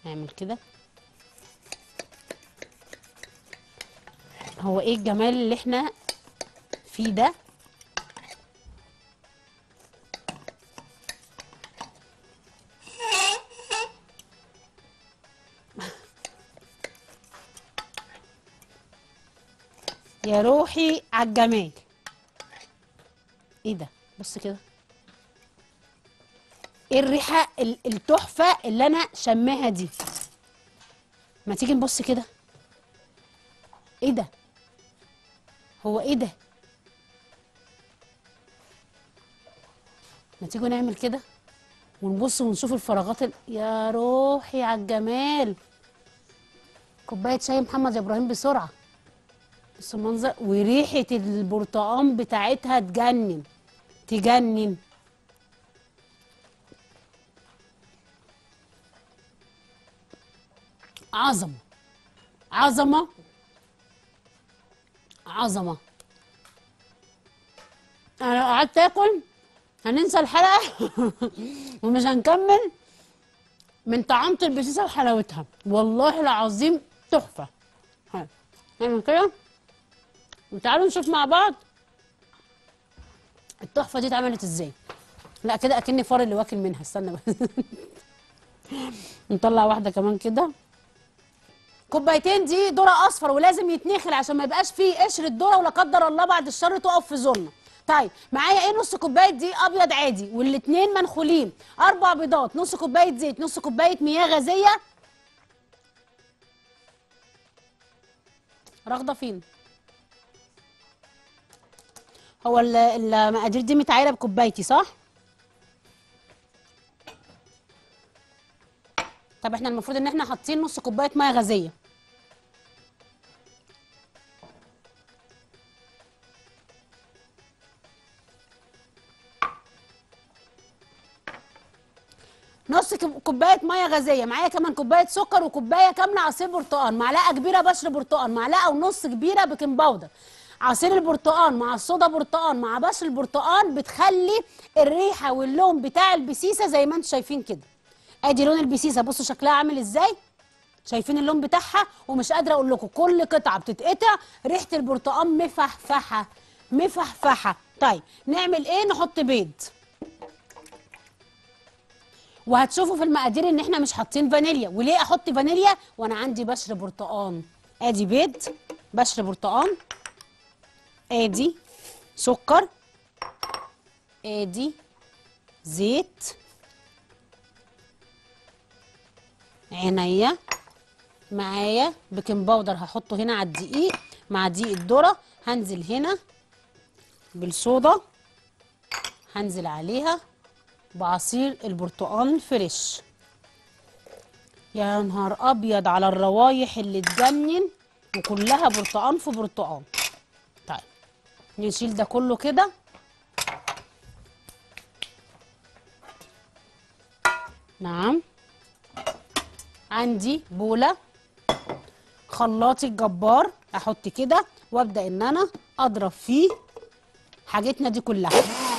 نعمل كده هو ايه الجمال اللي احنا فيه ده يا روحي على الجمال ايه ده بص كده ايه الريحه ال- التحفه اللي انا شماها دي ما تيجي نبص كده ايه ده هو ايه ده ما تيجوا نعمل كده ونبص ونشوف الفراغات ال... يا روحي على الجمال كوبايه شاي محمد يا ابراهيم بسرعه بص المنظر وريحه البرتقال بتاعتها تجنن تجنن عظمه عظمه عظمه انا لو قعدت اكل هننسى الحلقه ومش هنكمل من طعامة البسيسه وحلاوتها والله العظيم تحفه ها، نعمل كده وتعالوا نشوف مع بعض التحفه دي اتعملت ازاي لا كده اكني فار اللي واكل منها استنى بس نطلع واحده كمان كده كوبايتين دي ذره اصفر ولازم يتنخل عشان ما يبقاش فيه قشره ذره ولا قدر الله بعد الشر تقف في ظلمه طيب معايا ايه نص كوبايه دي ابيض عادي والاتنين منخولين اربع بيضات نص كوبايه زيت نص كوبايه مياه غازيه راغده فين هو ال- المقادير دي متعايره بكوبايتي صح طب احنا المفروض ان احنا حاطين نص كوبايه ميه غازيه نص كب- كوبايه ميه غازيه معايا كمان كوبايه سكر وكوبايه كامله عصير برتقال معلقه كبيره بشر برتقال معلقه ونص كبيره بيكنج باودر عصير البرتقال مع الصودا برتقال مع بشر البرتقال بتخلي الريحه واللون بتاع البسيسه زي ما انتم شايفين كده ادي لون البسيسه بصوا شكلها عامل ازاي شايفين اللون بتاعها ومش قادره اقول لكم كل قطعه بتتقطع ريحه البرتقال مفحفحه مفحفحه طيب نعمل ايه نحط بيض وهتشوفوا في المقادير ان احنا مش حاطين فانيليا وليه احط فانيليا وانا عندي بشر برتقان ادي بيض بشر برتقان ادي سكر ادي زيت عينيا معايا بيكنج باودر هحطه هنا على الدقيق مع دقيق الذره هنزل هنا بالصودا هنزل عليها بعصير البرتقال الفريش يا نهار ابيض على الروايح اللي تجنن وكلها برتقال في برتقال طيب نشيل ده كله كده نعم عندي بوله خلاطي الجبار احط كده وابدا ان انا اضرب فيه حاجتنا دي كلها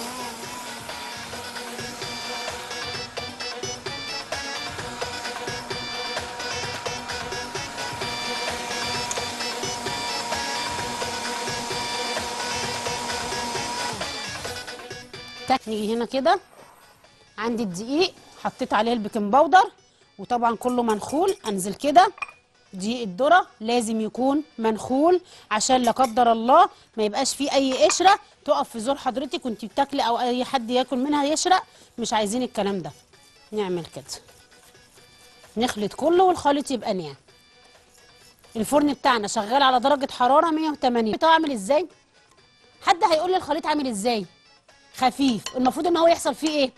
تك- نيجي هنا كده عندي الدقيق حطيت عليه البيكنج باودر وطبعا كله منخول انزل كده دقيق الذره لازم يكون منخول عشان لا قدر الله ما يبقاش فيه اي قشره تقف في زور حضرتك وانت بتاكلي او اي حد ياكل منها يشرق مش عايزين الكلام ده نعمل كده نخلط كله والخليط يبقى ناعم الفرن بتاعنا شغال على درجه حراره 180 طب اعمل ازاي حد هيقول لي الخليط عامل ازاي خفيف المفروض ان هو يحصل فيه ايه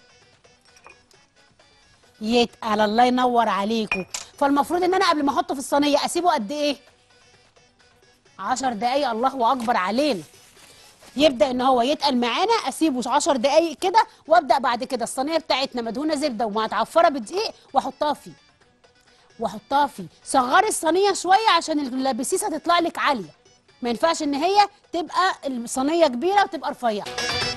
يتقل الله ينور عليكم فالمفروض ان انا قبل ما احطه في الصينيه اسيبه قد ايه 10 دقايق الله اكبر علينا يبدا ان هو يتقل معانا اسيبه 10 دقايق كده وابدا بعد كده الصينيه بتاعتنا مدهونه زبده ومتعفره بدقيق واحطها فيه واحطها فيه صغري الصينيه شويه عشان البسيسه تطلع لك عاليه ما ينفعش ان هي تبقى الصينيه كبيره وتبقى رفيعه